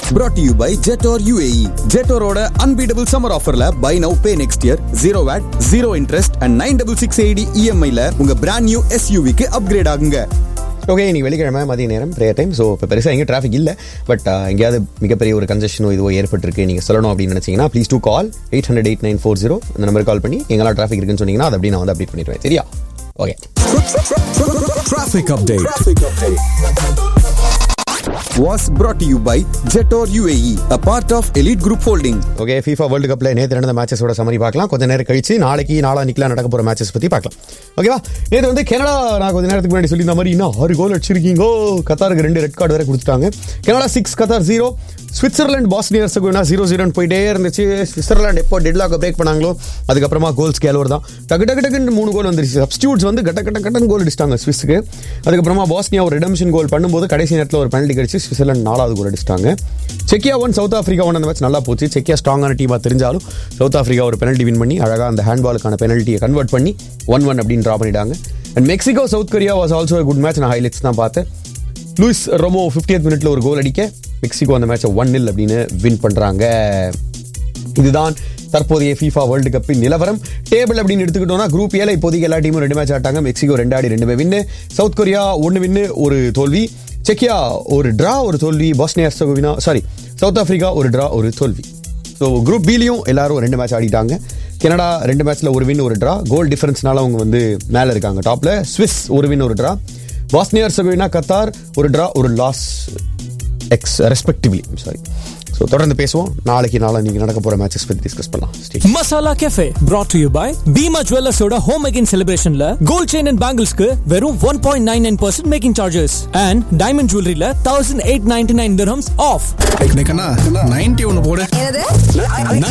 brought to you by Jetor UAE. Jetoroட unbeatable summer offerல buy now pay next year zero VAT, zero interest and 96680 EMI ல உங்க brand new SUV க்கு upgrade ஆகுங்க. Okay நீ வெள்ளிக்கிழமை மதிய நேரம் ப்ரேயர் டைம் ஸோ இப்போ பெருசாக எங்கேயும் டிராஃபிக் இல்லை பட் எங்கேயாவது மிகப்பெரிய ஒரு கன்ஜெஷனோ இதுவோ ஏற்பட்டிருக்கு நீங்கள் சொல்லணும் அப்படின்னு நினச்சிங்கன்னா please do call eight hundred eight nine four zero இந்த நம்பர் கால் பண்ணி எங்கெல்லாம் டிராஃபிக் இருக்குன்னு சொன்னீங்கன்னா அதை அப்படி நான் வந்து அப்டேட் பண்ணிடுவேன் சரியா okay Traffic update. Was brought to you by Jetor UAE, a part of Elite Group Holding. Okay FIFA world கப்பில் நேற்று நடந்த மேட்சஸோட சமரி பார்க்கலாம் கொஞ்ச நேரம் கழிச்சு நாளைக்கு நாளானிக்கெலாம் நடக்க போகிற மேட்சஸ் பற்றி பார்க்கலாம் ஓகேவா நேற்று வந்து கனடா நான் கொஞ்ச நேரத்துக்கு முன்னாடி சொல்லியிருந்த மாதிரி இன்னும் ஆறு கோல் அடிச்சிருக்கீங்கோ கத்தாருக்கு ரெண்டு ரெட் கார்டு வேற கொடுத்துட்டாங்க Canada six Qatar zero Switzerland Bosnia Herzegovina zero ஜீரோன்னு போயிட்டே இருந்துச்சு சுவிட்சர்லாந்து எப்போ டெட்லாக் பிரேக் பண்ணாங்களோ அதுக்கப்புறமா கோல்ஸ் கேலோர் தான் டக்கு டக்கு டக்குன்னு மூணு கோல் வந்துருச்சு சப்ஸ்டியூட்ஸ் வந்து கட்ட கட்ட கட்டன்னு கோல் அடிச்சிட்டாங்க ஸ்விஸ்க்கு அதுக்கப்புறமா பாஸ்னியா ஒரு ரெடம்ஷன் கோல் பண்ணும்போது கடைசி நேரத்தில் ஒரு பெனல்டி கடிச்சு சுவிட்சர்லாந்து நாலாவது கோல் அடிச்சிட்டாங்க செக்கியா ஒன் சவுத் ஆஃப்ரிக்கா ஒன் அந்த மேட்ச் நல்லா போச்சு செக்கியா ஸ்ட்ராங்கான டீமாக தெரிஞ்சாலும் சவுத் ஆஃப்ரிக்கா ஒரு பெனல்டி வின் பண்ணி அழகாக அந்த ஹேண்ட்பாலுக்கான பெனல்ட்டியை கன்வெர்ட் பண்ணி ஒன் ஒன் அப்படின்னு ட்ரா பண்ணிட்டாங்க and Mexico South Korea was also good match நான் ஹைலைட்ஸ் தான் பார்த்தேன் லூயிஸ் ரொமோ ஃபிஃப்டியத் மினிட்ல ஒரு கோல் அடிக்க மெக்சிகோ அந்த மேட்சை ஒன் நில் அப்படின்னு வின் பண்றாங்க இதுதான் தற்போதைய FIFA வேர்ல்டு கப்பின் நிலவரம் டேபிள் அப்படின்னு எடுத்துக்கிட்டோம்னா குரூப் ஏல இப்போதைக்கு எல்லா டீமும் ரெண்டு மேட்ச் ஆட்டாங்க மெக்சிகோ ரெண்டு ஆடி ரெண்டுமே வின்னு சவுத் கொரியா ஒன்று வின்னு ஒரு தோல்வி செக்கியா ஒரு டிரா ஒரு தோல்வி Bosnia Herzegovina sorry South Africa ஒரு டிரா ஒரு தோல்வி ஸோ குரூப் பிலையும் எல்லாரும் ரெண்டு மேட்ச் ஆடிட்டாங்க கனடா ரெண்டு மேட்ச்ல ஒரு வின் ஒரு டிரா கோல் டிஃபரன்ஸ்னால அவங்க வந்து மேலே இருக்காங்க டாப்ல ஸ்விஸ் ஒரு வின் ஒரு டிரா பாஸ்னியா ஹெர்சகோவினா கத்தார் ஒரு டிரா ஒரு லாஸ் எக்ஸ் ரெஸ்பெக்டிவ்லி சாரி ஸோ தொடர்ந்து பேசுவோம் நாளைக்கு நாளை நீங்கள் நடக்க போகிற மேட்சஸ் பற்றி டிஸ்கஸ் பண்ணலாம் Stay tuned. Masala cafe brought to you by Bhima ஜுவல்லர்ஸோட ஹோம் மேக்கிங் செலிப்ரேஷன்ல கோல்ட் செயின் அண்ட் பேங்கிள்ஸ்க்கு வெறும் one point nine nine percent making charges and diamond ஜுவல்லரியில thousand eight ninety nine off ninety ஒன்னு போடு என்னது